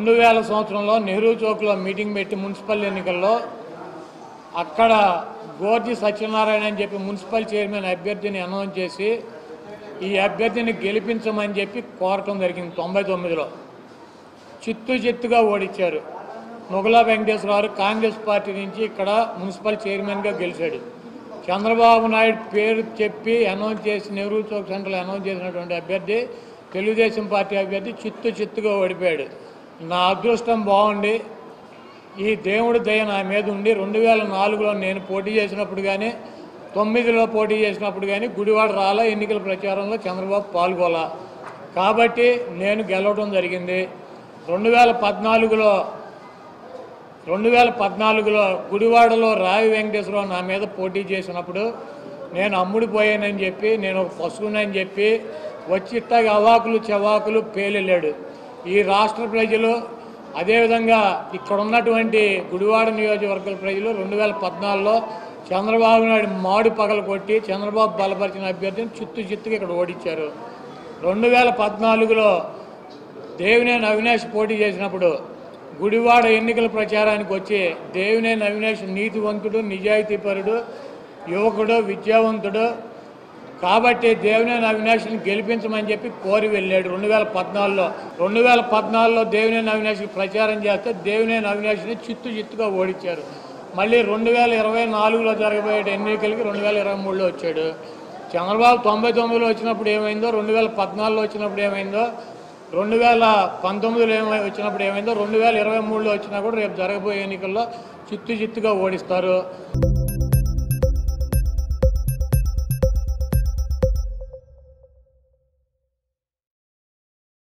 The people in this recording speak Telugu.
రెండు వేల సంవత్సరంలో నెహ్రూ చౌక్లో మీటింగ్ పెట్టి మున్సిపల్ ఎన్నికల్లో అక్కడ గోర్జి సత్యనారాయణ అని చెప్పి మున్సిపల్ చైర్మన్ అభ్యర్థిని అనౌన్స్ చేసి ఈ అభ్యర్థిని గెలిపించమని చెప్పి కోరటం జరిగింది తొంభై తొమ్మిదిలో చిత్తు చిత్తుగా ఓడించారు నుగలా వెంకటేశ్వరరావు కాంగ్రెస్ పార్టీ నుంచి ఇక్కడ మున్సిపల్ చైర్మన్గా గెలిచాడు చంద్రబాబు నాయుడు పేరు చెప్పి అనౌన్స్ చేసి నెహ్రూ చౌక్ సెంటర్లో అనౌన్స్ చేసినటువంటి అభ్యర్థి తెలుగుదేశం పార్టీ అభ్యర్థి చిత్తు చిత్తుగా ఓడిపోయాడు నా అదృష్టం బాగుండి ఈ దేవుడి దయ నా మీద ఉండి రెండు వేల నాలుగులో నేను పోటీ చేసినప్పుడు కానీ తొమ్మిదిలో పోటీ చేసినప్పుడు కానీ గుడివాడ రాలా ఎన్నికల ప్రచారంలో చంద్రబాబు పాల్గొలా కాబట్టి నేను గెలవడం జరిగింది రెండు వేల పద్నాలుగులో రెండు వేల పద్నాలుగులో గుడివాడలో రావి వెంకటేశ్వరరావు నా మీద పోటీ చేసినప్పుడు నేను అమ్ముడిపోయానని చెప్పి నేను ఒక పశువునని చెప్పి వచ్చి ఇట్టాగ అవాకులు చవాకులు పేలెళ్ళాడు ఈ రాష్ట్ర ప్రజలు అదేవిధంగా ఇక్కడ ఉన్నటువంటి గుడివాడ నియోజకవర్గాల ప్రజలు రెండు వేల పద్నాలుగులో చంద్రబాబు నాయుడు మాడు పగల కొట్టి చంద్రబాబు బలపరిచిన అభ్యర్థిని చిత్తు చిత్తుగా ఇక్కడ ఓడించారు రెండు వేల పద్నాలుగులో దేవినేని అవినాష్ పోటీ చేసినప్పుడు గుడివాడ ఎన్నికల ప్రచారానికి వచ్చి దేవినేని అవినాష్ నీతివంతుడు నిజాయితీపరుడు యువకుడు విద్యావంతుడు కాబట్టి దేవినేని అవినాష్ని గెలిపించమని చెప్పి కోరి వెళ్ళాడు రెండు వేల పద్నాలుగులో రెండు వేల పద్నాలుగులో దేవినేని అవినాష్కి ప్రచారం చేస్తే దేవినేని అవినాష్ని చిత్తు చిత్తుగా ఓడించారు మళ్ళీ రెండు వేల ఇరవై నాలుగులో జరగబోయే ఎన్నికలకి రెండు వేల ఇరవై మూడులో వచ్చాడు చంద్రబాబు తొంభై తొమ్మిదిలో వచ్చినప్పుడు ఏమైందో రెండు వేల పద్నాలుగులో వచ్చినప్పుడు ఏమైందో రెండు వేల పంతొమ్మిదిలో ఏమై వచ్చినప్పుడు ఏమైందో రెండు వేల ఇరవై మూడులో వచ్చినా కూడా రేపు జరగబోయే ఎన్నికల్లో చిత్తు చిత్తుగా ఓడిస్తారు